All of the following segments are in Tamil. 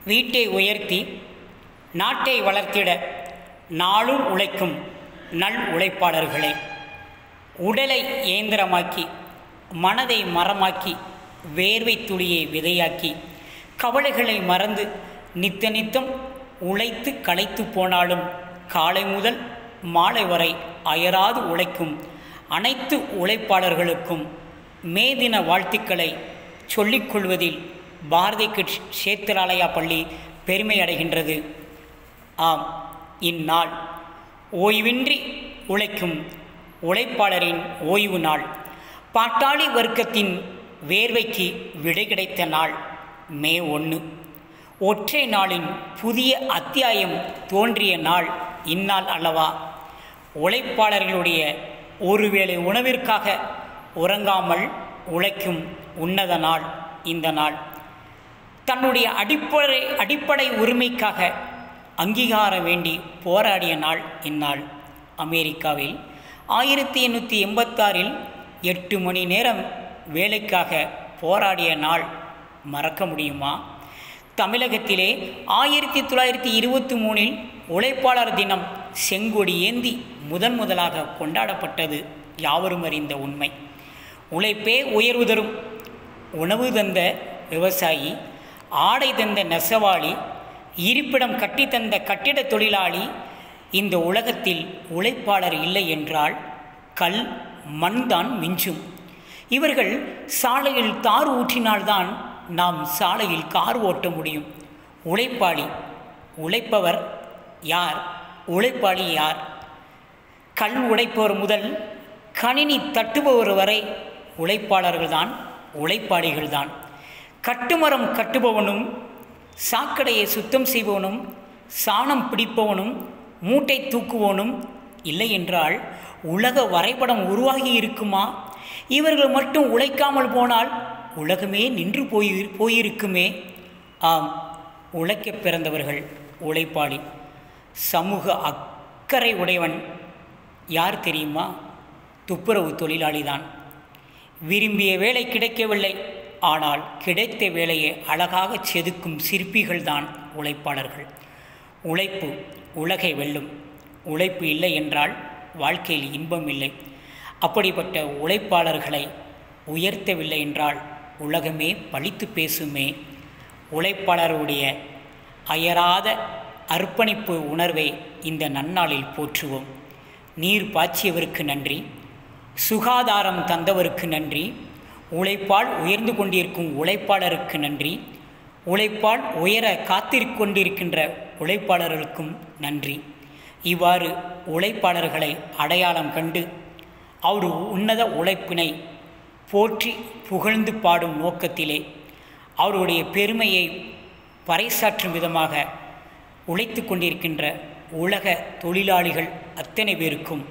வீட்டை உயர்த்தி நாட்டை வளர்த்திட நாளும் உழைக்கும் நல் உழைப்பாளர்களே உடலை இயந்திரமாக்கி மனதை மரமாக்கி வேர்வை துளியை விதையாக்கி கவலைகளை மறந்து நித்த நித்தம் உழைத்து களைத்து போனாலும் காலை முதல் மாலை வரை அயராது உழைக்கும் அனைத்து உழைப்பாளர்களுக்கும் மே தின வாழ்த்துக்களை சொல்லிக்கொள்வதில் பாரதி கிட்ஸ் சேத்திராலயா பள்ளி பெருமை அடைகின்றது ஆம் இந்நாள் ஓய்வின்றி உழைக்கும் உழைப்பாளரின் ஓய்வு நாள் பாட்டாளி வர்க்கத்தின் வேர்வைக்கு விடை கிடைத்த நாள் மே ஒன்று ஒற்றை நாளின் புதிய அத்தியாயம் தோன்றிய நாள் இந்நாள் அல்லவா உழைப்பாளர்களுடைய ஒருவேளை உணவிற்காக உறங்காமல் உழைக்கும் உன்னத நாள் இந்த நாள் தன்னுடைய அடிப்படை அடிப்படை உரிமைக்காக அங்கீகாரம் வேண்டி போராடிய நாள் இந்நாள் அமெரிக்காவில் ஆயிரத்தி எண்ணூற்றி எண்பத்தாறில் எட்டு மணி நேரம் வேலைக்காக போராடிய நாள் மறக்க முடியுமா தமிழகத்திலே ஆயிரத்தி தொள்ளாயிரத்தி இருபத்தி மூணில் உழைப்பாளர் தினம் செங்கொடி ஏந்தி முதன் முதலாக கொண்டாடப்பட்டது யாவரும் அறிந்த உண்மை உழைப்பே உயர்வு தரும் உணவு தந்த விவசாயி ஆடை தந்த நெசவாளி இருப்பிடம் கட்டித்தந்த கட்டிட தொழிலாளி இந்த உலகத்தில் உழைப்பாளர் இல்லை என்றால் கல் மண்தான் மிஞ்சும் இவர்கள் சாலையில் தார் ஊற்றினால்தான் நாம் சாலையில் கார் ஓட்ட முடியும் உழைப்பாளி உழைப்பவர் யார் உழைப்பாளி யார் கல் உடைப்பவர் முதல் கணினி தட்டுபவர் வரை உழைப்பாளர்கள்தான் உழைப்பாளிகள்தான் கட்டுமரம் கட்டுபவனும் சாக்கடையை சுத்தம் செய்பவனும் சாணம் பிடிப்பவனும் மூட்டை தூக்குவோனும் இல்லை என்றால் உலக வரைபடம் உருவாகி இருக்குமா இவர்கள் மட்டும் உழைக்காமல் போனால் உலகமே நின்று போய் போயிருக்குமே ஆம் உழைக்க பிறந்தவர்கள் உழைப்பாளி சமூக அக்கறை உடையவன் யார் தெரியுமா துப்புரவு தொழிலாளிதான் விரும்பிய வேலை கிடைக்கவில்லை ஆனால் கிடைத்த வேலையை அழகாக செதுக்கும் சிற்பிகள்தான் உழைப்பாளர்கள் உழைப்பு உலகை வெல்லும் உழைப்பு இல்லை என்றால் வாழ்க்கையில் இன்பம் இல்லை அப்படிப்பட்ட உழைப்பாளர்களை உயர்த்தவில்லை என்றால் உலகமே பழித்து பேசுமே உழைப்பாளருடைய அயராத அர்ப்பணிப்பு உணர்வை இந்த நன்னாளில் போற்றுவோம் நீர் பாய்ச்சியவருக்கு நன்றி சுகாதாரம் தந்தவருக்கு நன்றி உழைப்பால் உயர்ந்து கொண்டிருக்கும் உழைப்பாளருக்கு நன்றி உழைப்பால் உயர காத்திருக்கொண்டிருக்கின்ற உழைப்பாளர்களுக்கும் நன்றி இவ்வாறு உழைப்பாளர்களை அடையாளம் கண்டு அவர் உன்னத உழைப்பினை போற்றி புகழ்ந்து பாடும் நோக்கத்திலே அவருடைய பெருமையை பறைசாற்றும் விதமாக உழைத்து கொண்டிருக்கின்ற உலக தொழிலாளிகள் அத்தனை பேருக்கும்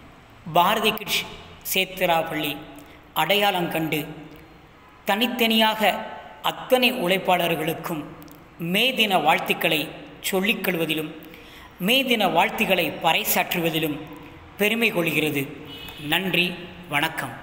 பாரதி கிட்ஸ் சேத்திராப்பள்ளி அடையாளம் கண்டு தனித்தனியாக அத்தனை உழைப்பாளர்களுக்கும் மே தின வாழ்த்துக்களை சொல்லிக்கொள்வதிலும் மே தின வாழ்த்துக்களை பறைசாற்றுவதிலும் பெருமை கொள்கிறது நன்றி வணக்கம்